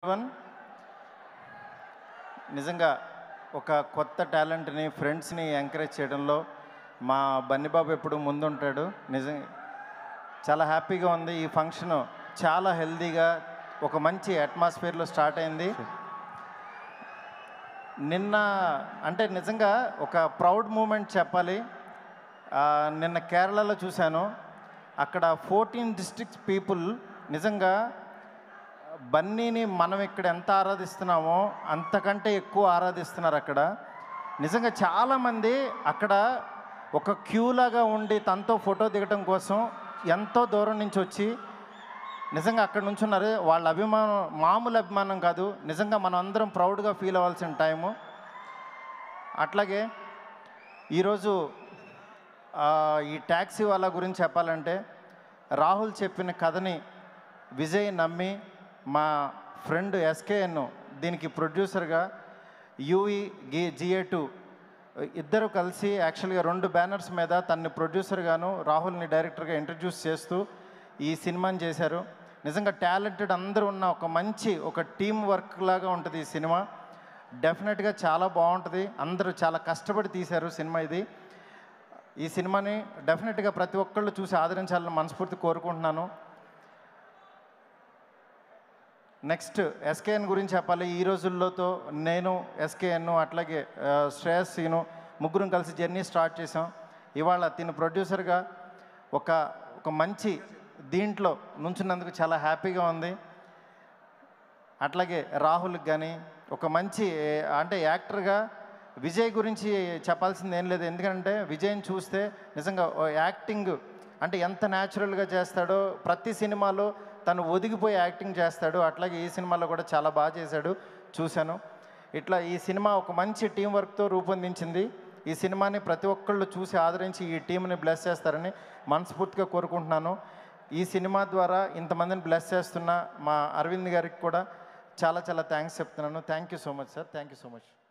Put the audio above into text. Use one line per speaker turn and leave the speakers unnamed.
one నిజంగా ఒక కొత్త టాలెంట్ని ఫ్రెండ్స్ని ఎంకరేజ్ చేయడంలో మా బన్నిబాబు ఎప్పుడు ముందుంటాడు నిజం చాలా హ్యాపీగా ఉంది ఈ ఫంక్షన్ చాలా హెల్దీగా ఒక మంచి అట్మాస్ఫియర్లో స్టార్ట్ అయింది నిన్న అంటే నిజంగా ఒక ప్రౌడ్ మూమెంట్ చెప్పాలి ఆ, నిన్న కేరళలో చూశాను అక్కడ ఫోర్టీన్ డిస్ట్రిక్ట్స్ పీపుల్ నిజంగా బన్నీని మనం ఇక్కడ ఎంత ఆరాధిస్తున్నామో అంతకంటే ఎక్కువ ఆరాధిస్తున్నారు అక్కడ నిజంగా చాలామంది అక్కడ ఒక క్యూ లాగా ఉండి తనతో ఫోటో దిగటం కోసం ఎంతో దూరం నుంచి వచ్చి నిజంగా అక్కడ నుంచి ఉన్నారు వాళ్ళ అభిమానం మామూలు అభిమానం కాదు నిజంగా మనం అందరం ప్రౌడ్గా ఫీల్ అవ్వాల్సిన టైము అట్లాగే ఈరోజు ఆ, ఈ ట్యాక్సీ వాళ్ళ గురించి చెప్పాలంటే రాహుల్ చెప్పిన కథని విజయ్ నమ్మి మా ఫ్రెండ్ ఎస్కేఎన్ దీనికి ప్రొడ్యూసర్గా యూఈ గి జిఏ టూ ఇద్దరు కలిసి యాక్చువల్గా రెండు బ్యానర్స్ మీద తన్ని ప్రొడ్యూసర్గాను రాహుల్ని డైరెక్టర్గా ఇంట్రడ్యూస్ చేస్తూ ఈ సినిమాని చేశారు నిజంగా టాలెంటెడ్ అందరూ ఉన్న ఒక మంచి ఒక టీం వర్క్ లాగా ఉంటుంది ఈ సినిమా డెఫినెట్గా చాలా బాగుంటుంది అందరూ చాలా కష్టపడి తీశారు సినిమా ఇది ఈ సినిమాని డెఫినెట్గా ప్రతి ఒక్కళ్ళు చూసి ఆదరించాలని మనస్ఫూర్తి కోరుకుంటున్నాను నెక్స్ట్ ఎస్కేఎన్ గురించి చెప్పాలి ఈ రోజుల్లోతో నేను ఎస్కేఎన్ అట్లాగే ఆ, శ్రేయస్ సీను ముగ్గురం కలిసి జర్నీ స్టార్ట్ చేసాం ఇవాళ తిను ప్రొడ్యూసర్గా ఒక ఒక మంచి దీంట్లో నుంచున్నందుకు చాలా హ్యాపీగా ఉంది అట్లాగే రాహుల్కి కానీ ఒక మంచి ఏ, అంటే యాక్టర్గా విజయ్ గురించి చెప్పాల్సింది ఏం లేదు ఎందుకంటే విజయ్ని చూస్తే నిజంగా ఓ యాక్టింగ్ అంటే ఎంత న్యాచురల్గా చేస్తాడో ప్రతి సినిమాలో తను ఒదిగిపోయి యాక్టింగ్ చేస్తాడు అట్లాగే ఈ సినిమాలో కూడా చాలా బాగా చేశాడు చూశాను ఇట్లా ఈ సినిమా ఒక మంచి టీం వర్క్తో రూపొందించింది ఈ సినిమాని ప్రతి ఒక్కళ్ళు చూసి ఆదరించి ఈ టీంని బ్లెస్ చేస్తారని మనస్ఫూర్తిగా కోరుకుంటున్నాను ఈ సినిమా ద్వారా ఇంతమందిని బ్లెస్ చేస్తున్న మా అరవింద్ గారికి కూడా చాలా చాలా థ్యాంక్స్ చెప్తున్నాను thank you so much sir thank you so much